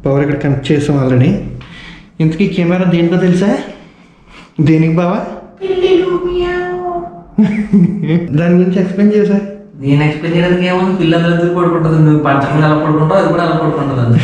Power ఇక్కడ connect చేసాం already ఇంతకీ కెమెరా దేనికో తెలుసా దేనికి బావా దాని గురించి ఎక్స్ప్లెయిన్ చేసా నేను ఎక్స్ప్లెయిన్ చేయడానికి ఏమన్నా పిల్లలందరూ పడుకుంటుంది నువ్వు పంచం ఎలా పడుకుంటావు అది కూడా అలా పడుకుంటుంది అంతే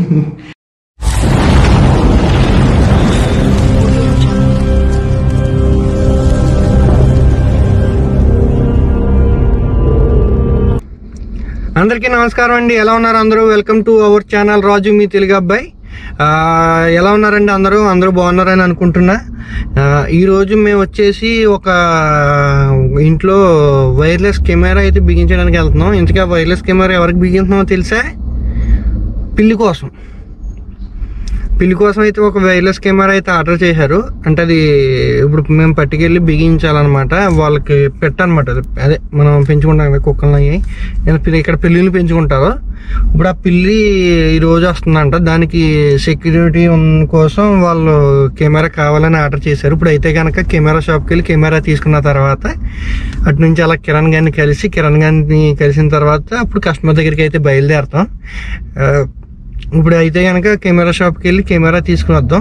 అందరికీ నమస్కారం అండి ఎలా ఉన్నారు అందరూ welcome to our channel Raju మీ తెలుగు అబ్బాయి ఆ, ఎలా ఉన్నారండి అందరూ అందరూ బాగున్నారని అనుకుంటున్నా ఆ, ఈరోజు మేము వచ్చేసి ఒక ఇంట్లో వైర్లెస్ కెమెరా అయితే బిగించడానికి వెళ్తున్నాం ఇంతకీ ఆ వైర్లెస్ కెమెరా ఎవరికి బిగించున్నామో తెలుసా పిల్లి కోసం పిల్లి కోసం అయితే ఒక వైర్లెస్ కెమెరా అయితే ఆర్డర్ చేశారు అంటే అది ఇప్పుడు మేము పట్టుకెళ్ళి బిగించాలన్నమాట వాళ్ళకి పెట్టనమాట అది అదే మనం పెంచుకుంటాం కదా కుక్కలు అయ్యి నేను పిల్లి- ఇక్కడ పిల్లిని పెంచుకుంటారు ఇప్పుడు ఆ పిల్లి ఈ రోజు వస్తుందంట దానికి సెక్యూరిటీ కోసం వాళ్ళు కెమెరా కావాలని ఆర్డర్ చేశారు ఇప్పుడు అయితే కనుక కెమెరా షాప్కి వెళ్ళి కెమెరా తీసుకున్న తర్వాత అటు నుంచి అలా కిరణ్ గారిని కలిసి కిరణ్ గారిని కలిసిన తర్వాత అప్పుడు కస్టమర్ దగ్గరికి అయితే బయలుదేరుతాం ఆ, ఇప్పుడు అయితే కనుక కెమెరా షాప్కి వెళ్ళి కెమెరా తీసుకుని వద్దాం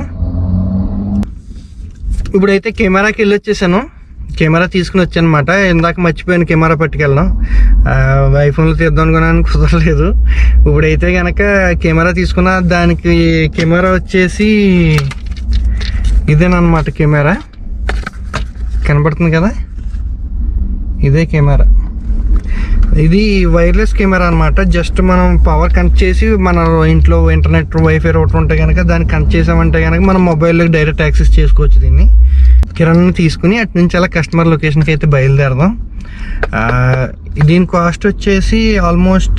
ఇప్పుడైతే కెమెరాకి వెళ్ళి వచ్చేసాను కెమెరా తీసుకుని వచ్చానమాట ఇందాక మర్చిపోయాను కెమెరా పట్టుకెళ్ళడం ఐఫోన్లో తీద్దాం అనుకున్నాను కుదరలేదు ఇప్పుడైతే కనుక కెమెరా తీసుకున్న దానికి కెమెరా వచ్చేసి ఇదేనమాట కెమెరా కనబడుతుంది కదా ఇదే కెమెరా ఇది వైర్లెస్ కెమెరా అనమాట జస్ట్ మనం పవర్ కనెక్ట్ చేసి మన ఇంట్లో ఇంటర్నెట్ వైఫై రౌటర్ ఉంటే కనుక దాన్ని కనెక్ట్ చేసామంటే కనుక మనం మొబైల్లోకి డైరెక్ట్ యాక్సెస్ చేసుకోవచ్చు దీన్ని కిరణ్ తీసుకుని అటు నుంచి అలా కస్టమర్ లొకేషన్కి అయితే బయలుదేరదాం ఆ, దీని కాస్ట్ వచ్చేసి ఆల్మోస్ట్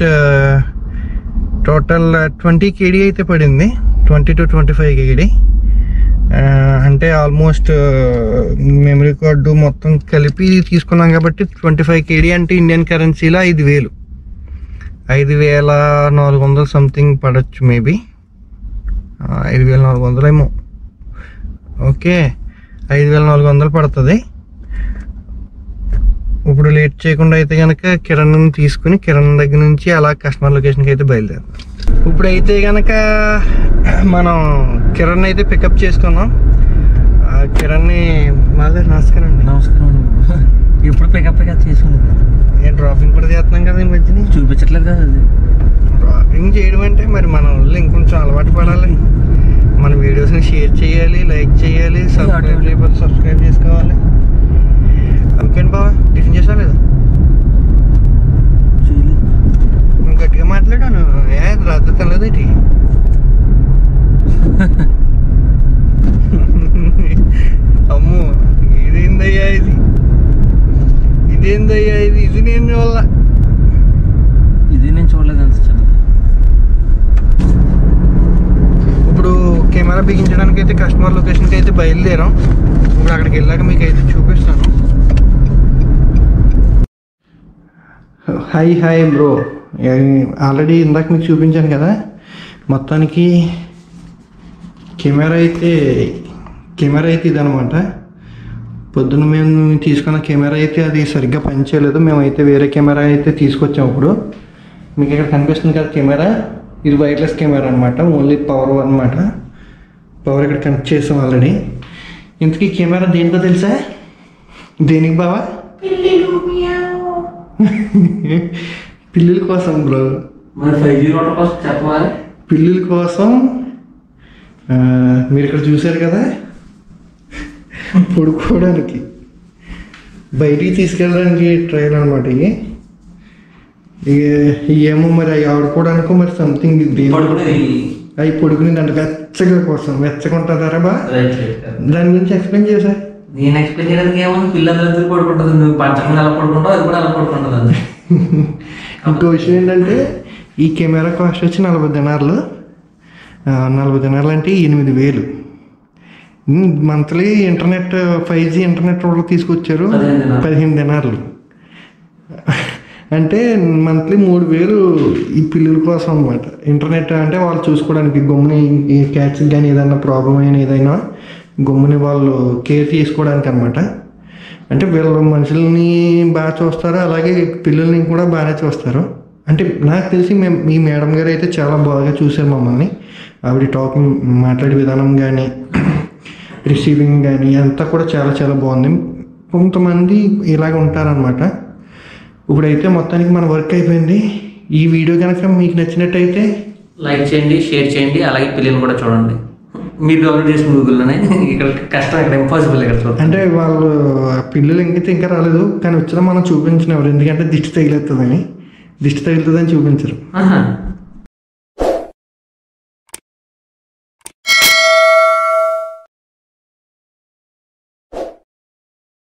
టోటల్ ట్వంటీ కేడీ అయితే పడింది twenty two twenty five KD ఆ, అంటే ఆల్మోస్ట్ మెమరీ కార్డు మొత్తం కలిపి తీసుకున్నాం కాబట్టి ట్వంటీ ఫైవ్ కేడీ అంటే ఇండియన్ కరెన్సీలో ఐదు వేలు ఐదు వేల నాలుగు వందలు సంథింగ్ పడవచ్చు మేబీ ఐదు వేల నాలుగు వందలేమో ఓకే ఐదు వేల నాలుగు వందలు పడుతుంది ఇప్పుడు లేట్ చేయకుండా అయితే కనుక కిరణ్ తీసుకుని కిరణ్ దగ్గర నుంచి అలా కస్టమర్ లొకేషన్కి అయితే బయలుదేరాం ఇప్పుడు అయితే కనుక మనం కిరణ్ అయితే పికప్ చేసుకున్నాం ఆ కిరణ్ని మాదే నమస్కారం అండి నమస్కారం ఇప్పుడు పికప్ పికప్ చేసుకుంది నేను డ్రాపింగ్ కూడా చేస్తున్నాం కదా ఈ మధ్యని చూపించట్లేదు కదా అది డ్రాపింగ్ చేయడం అంటే మరి మన వాళ్ళు ఇంకొంచెం అలవాటు పడాలి మన వీడియోస్ని షేర్ చేయాలి లైక్ చేయాలి సబ్స్క్రైబ్ చేయకపోతే సబ్స్క్రైబ్ చేసుకోవాలి ఇంకేంటి బావా టిఫిన్ చేసా లేదా చూడలేదు నువ్వు గట్టిగా మాట్లాడాను ఏ రాత్రి తినలేదేటి అమ్మో ఇదేందయ్యా ఇది ఇదేందయ్యా ఇది ఇది నేను వల్ల ఇది నేను చూడలేదు అనిపించాను ఇప్పుడు కెమెరా బిగించడానికి అయితే కస్టమర్ లొకేషన్కి అయితే బయలుదేరాం ఇప్పుడు అక్కడికి వెళ్ళాక మీకు అయితే చూపిస్తాను హాయ్ హాయ్ బ్రో ఆల్రెడీ ఇందాక మీకు చూపించాను కదా మొత్తానికి కెమెరా అయితే కెమెరా అయితే ఇదనమాట పొద్దున్న మేము తీసుకున్న కెమెరా అయితే అది సరిగ్గా పనిచేయలేదు మేమైతే వేరే కెమెరా అయితే తీసుకొచ్చాం ఇప్పుడు మీకు ఇక్కడ కనిపిస్తుంది కదా కెమెరా ఇది వైర్లెస్ కెమెరా అనమాట ఓన్లీ పవర్ అనమాట పవర్ ఇక్కడ కనెక్ట్ చేసాం ఆల్రెడీ ఇంతకీ కెమెరా దేనికో తెలుసా దేనికి బావా పిల్లుల కోసం బ్రో మరి ఫైవ్ జీ రోటర్ కోసం చెప్పవా పిల్లుల కోసం ఆ, మీరు ఇక్కడ చూశారు కదా పడుకోవడానికి బయటికి తీసుకెళ్ళడానికి ట్రైల్ అనమాట ఇవి ఇవి ఏమో మరి అవి ఆడుకోవడానికో మరి సంథింగ్ అవి పడుకునేది అంటే వెచ్చగా కోసం వెచ్చగా ఉంటుందారా బా దాని గురించి ఎక్స్ప్లెయిన్ చేసా నేను ఎక్స్ప్లెయిన్ చేయడానికి ఏమన్నా పిల్లలందరూ పడుకుంటుంది నువ్వు పంచం ఎలా పడుకుంటావు అది కూడా అలా పడుకుంటుంది అంతే ఇంకో విషయం ఏంటంటే ఈ కెమెరా కాస్ట్ వచ్చి నలభై దినార్లు ఆ, నలభై దినార్లు అంటే ఎనిమిది వేలు monthly internet five G internet వాళ్ళు తీసుకొచ్చారు పదిహేను దినార్లు. పదిహేను దినార్లు అంటే మంత్లీ మూడు వేలు ఈ పిల్లల కోసం అనమాట ఇంటర్నెట్ అంటే వాళ్ళు చూసుకోవడానికి గమ్ముని ఈ క్యాట్స్ కానీ ఏదైనా ప్రాబ్లం అయినా ఏదైనా గమ్ముని వాళ్ళు కేర్ తీసుకోవడానికి అనమాట అంటే వీళ్ళు మనుషుల్ని బాగా చూస్తారు అలాగే పిల్లల్ని కూడా బాగానే చూస్తారు అంటే నాకు తెలిసి మేము మీ మేడం గారు అయితే చాలా బాగా చూశారు మమ్మల్ని ఆవిడ టాకింగ్ మాట్లాడే విధానం కానీ రిసీవింగ్ కానీ అంతా కూడా చాలా చాలా బాగుంది కొంతమంది ఇలాగ ఉంటారనమాట ఇప్పుడైతే మొత్తానికి మన వర్క్ అయిపోయింది ఈ వీడియో కనుక మీకు నచ్చినట్టయితే లైక్ చేయండి షేర్ చేయండి అలాగే పిల్లలు కూడా చూడండి మీరు డౌన్లోడ్ చేసిన గూగుల్లోనే ఇక్కడ కష్టం ఇక్కడ ఇంపాసిబుల్ ఇక్కడ చూడండి అంటే వాళ్ళు పిల్లలు ఇంకైతే ఇంకా రాలేదు కానీ వచ్చినా మనం చూపించినవారు ఎందుకంటే దిష్టి తగిలేస్తుందని దిష్టి తగులుతుందని చూపించరు ఆహా